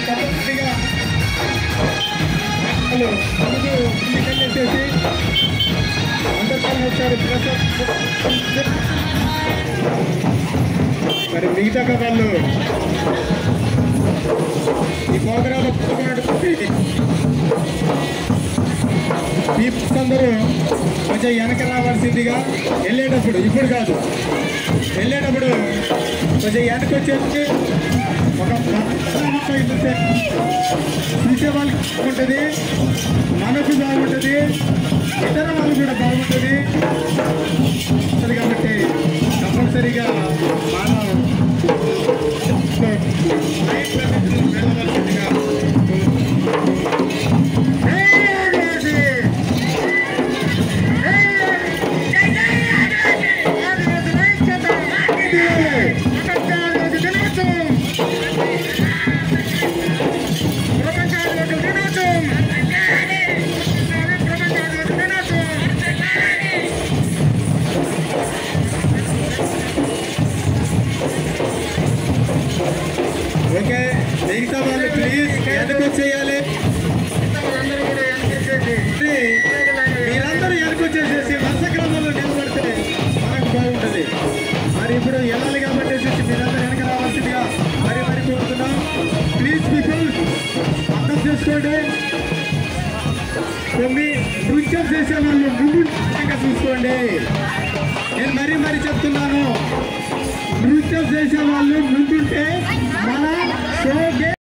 తప్పనిసరిగా హలో ముందు ముందుకెళ్ళేసేసి అందరికీ ఒకసారి ప్రసాద్ మరి మిగతా వాళ్ళు ఈ ప్రోగ్రామ్ ఒప్పుకున్నటువంటి పీపుల్స్ అందరూ కొంచెం వెనక రావాల్సిందిగా వెళ్ళేటప్పుడు ఇప్పుడు కాదు వెళ్ళేటప్పుడు కొంచెం వెనక వచ్చేసి ఒక పక్కన చూస్తే చూసే వాళ్ళకి బాగుంటుంది మనకు బాగుంటుంది ఇతర వాళ్ళు కూడా బాగుంటుంది ఉంటుంది కాబట్టి తప్పనిసరిగా మనం వెళ్ళవలసిందిగా ఓకే మిగతా వాళ్ళు ప్లీజ్ ఎందుకు చేయాలి మీరందరూ వెనకొచ్చేసేసి వరుస క్రమంలో నిలబడితే మనకు బాగుంటుంది మరి ఇప్పుడు వెళ్ళాలి కాబట్టి వచ్చేసి మీరందరూ వెనక రావాల్సిందిగా మరి మరి కోరుతున్నాం ప్లీజ్ పీపుల్ అర్థం చేసుకోండి కొన్ని నృత్యం చేసే వాళ్ళు ముందు చూసుకోండి నేను మరీ మరీ చెప్తున్నాను నృత్యం చేసే వాళ్ళు ముందుంటే మన షోకే